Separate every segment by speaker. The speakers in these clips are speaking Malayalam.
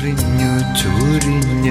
Speaker 1: ചൊരിഞ്ഞു ചൊരിഞ്ഞ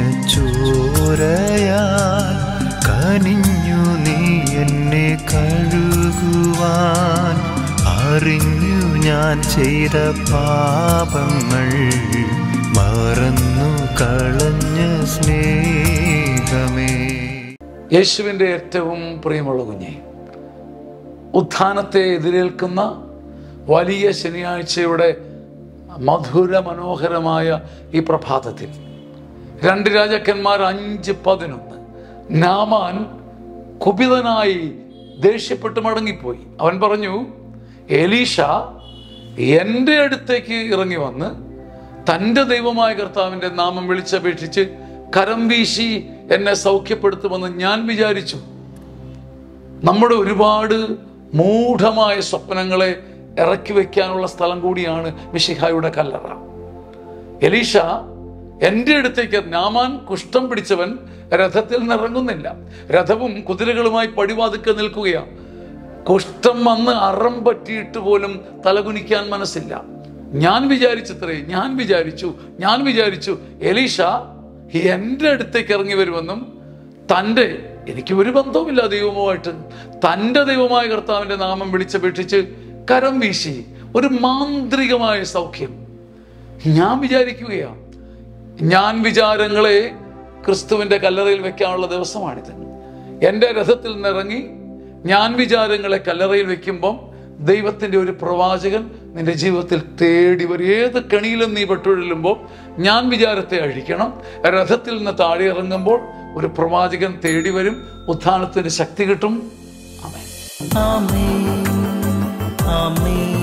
Speaker 1: ചോരയാൽ കനിഞ്ഞു നീ എന്നെ കഴുകുവാൻ അറിഞ്ഞു ഞാൻ ചെയ്ത പാപങ്ങൾ മറന്നു കളഞ്ഞ സ്നേഹമേ
Speaker 2: യേശുവിൻ്റെ ഏറ്റവും പ്രിയമുള്ള കുഞ്ഞെ ഉത്ഥാനത്തെ എതിരേൽക്കുന്ന വലിയ ശനിയാഴ്ചയുടെ മധുര മനോഹരമായ ഈ പ്രഭാതത്തിൽ രണ്ട് രാജാക്കന്മാർ അഞ്ച് പതിനൊന്ന് നാമാൻ കുപിതനായി ദേഷ്യപ്പെട്ട് മടങ്ങിപ്പോയി അവൻ പറഞ്ഞു എലീഷ എൻ്റെ അടുത്തേക്ക് ഇറങ്ങി വന്ന് തൻ്റെ ദൈവമായ കർത്താവിൻ്റെ നാമം വിളിച്ചപേക്ഷിച്ച് കരം വീശി എന്നെ സൗഖ്യപ്പെടുത്തുമെന്ന് ഞാൻ വിചാരിച്ചു നമ്മുടെ ഒരുപാട് മൂഢമായ സ്വപ്നങ്ങളെ ഇറക്കി വെക്കാനുള്ള സ്ഥലം കൂടിയാണ് മിഷിഹായുടെ കല്ലറ എലീഷ എൻ്റെ അടുത്തേക്ക് നാമാൻ കുഷ്ഠം പിടിച്ചവൻ രഥത്തിൽ നിറങ്ങുന്നില്ല രഥവും കുതിരകളുമായി പടിവാതുക്കെ നിൽക്കുകയാണ് കുഷ്ഠം വന്ന് അറം പറ്റിയിട്ട് പോലും തലകുനിക്കാൻ മനസ്സില്ല ഞാൻ വിചാരിച്ചത്രേ ഞാൻ വിചാരിച്ചു ഞാൻ വിചാരിച്ചു എലീഷ എൻ്റെ അടുത്തേക്ക് ഇറങ്ങി വരുമെന്നും തൻ്റെ എനിക്ക് ഒരു ബന്ധവുമില്ല ദൈവവുമായിട്ട് തൻ്റെ ദൈവമായ കർത്താവിൻ്റെ നാമം വിളിച്ചപേക്ഷിച്ച് കരം വീശി ഒരു മാന്ത്രികമായ സൗഖ്യം ഞാൻ വിചാരിക്കുകയാണ് ഞാൻ വിചാരങ്ങളെ ക്രിസ്തുവിൻ്റെ കല്ലറയിൽ വെക്കാനുള്ള ദിവസമാണിത് എൻ്റെ രഥത്തിൽ നിന്നിറങ്ങി ഞാൻ വിചാരങ്ങളെ കല്ലറയിൽ വെക്കുമ്പം ദൈവത്തിൻ്റെ ഒരു പ്രവാചകൻ നിന്റെ ജീവിതത്തിൽ തേടി വരും ഏത് കണിയിലും നീ പെട്ടുഴലുമ്പോൾ ഞാൻ വിചാരത്തെ അഴിക്കണം രഥത്തിൽ നിന്ന് താഴെ ഇറങ്ങുമ്പോൾ ഒരു പ്രവാചകൻ തേടി വരും ഉത്ഥാനത്തിന് ശക്തി കിട്ടും അമേൻ
Speaker 1: ആമേൻ ആമേൻ